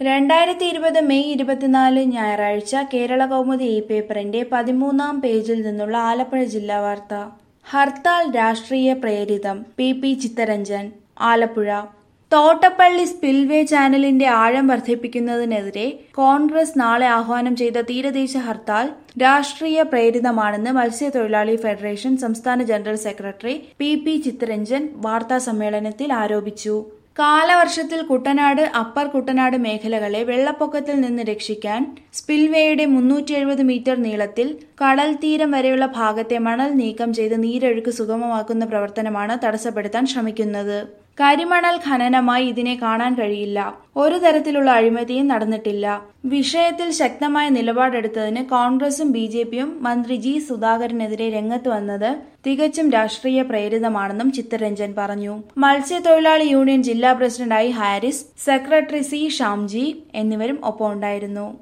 രണ്ടായിരത്തി ഇരുപത് മെയ് ഇരുപത്തിനാല് ഞായറാഴ്ച കേരള കൗമുദി ഇ പേപ്പറിന്റെ പതിമൂന്നാം പേജിൽ നിന്നുള്ള ആലപ്പുഴ ജില്ലാ വാർത്ത ഹർത്താൽ രാഷ്ട്രീയ പ്രേരിതം P P Chittaranjan Alappuzha Thottappally spillway ചാനലിന്റെ ആഴം വർദ്ധിപ്പിക്കുന്നതിനെതിരെ കോൺഗ്രസ് നാളെ ആഹ്വാനം ചെയ്ത തീരദേശ ഹർത്താൽ രാഷ്ട്രീയ പ്രേരിതമാണെന്ന് മത്സ്യത്തൊഴിലാളി ഫെഡറേഷൻ സംസ്ഥാന general secretary P P Chittaranjan വാർത്താ സമ്മേളനത്തിൽ ആരോപിച്ചു കാലവർഷത്തിൽ കുട്ടനാട് അപ്പർ കുട്ടനാട് മേഖലകളെ വെള്ളപ്പൊക്കത്തിൽ നിന്ന് രക്ഷിക്കാൻ സ്പിൽവേയുടെ മുന്നൂറ്റി എഴുപത് മീറ്റർ നീളത്തിൽ കടൽ തീരം വരെയുള്ള ഭാഗത്തെ മണൽ നീക്കം ചെയ്ത് നീരൊഴുക്ക് സുഗമമാക്കുന്ന പ്രവർത്തനമാണ് തടസ്സപ്പെടുത്താൻ ശ്രമിക്കുന്നത് കരിമണൽ ഖനനമായി ഇതിനെ കാണാൻ കഴിയില്ല ഒരു തരത്തിലുള്ള അഴിമതിയും നടന്നിട്ടില്ല വിഷയത്തിൽ ശക്തമായ നിലപാടെടുത്തതിന് കോൺഗ്രസും ബി ജെ പിയും മന്ത്രി ജി സുധാകരനെതിരെ രംഗത്ത് വന്നത് തികച്ചും രാഷ്ട്രീയ പ്രേരിതമാണെന്നും ചിത്തരഞ്ജൻ പറഞ്ഞു മത്സ്യത്തൊഴിലാളി യൂണിയൻ ജില്ലാ പ്രസിഡന്റായി ഹാരിസ് സെക്രട്ടറി സി ഷാംജി എന്നിവരും ഒപ്പം ഉണ്ടായിരുന്നു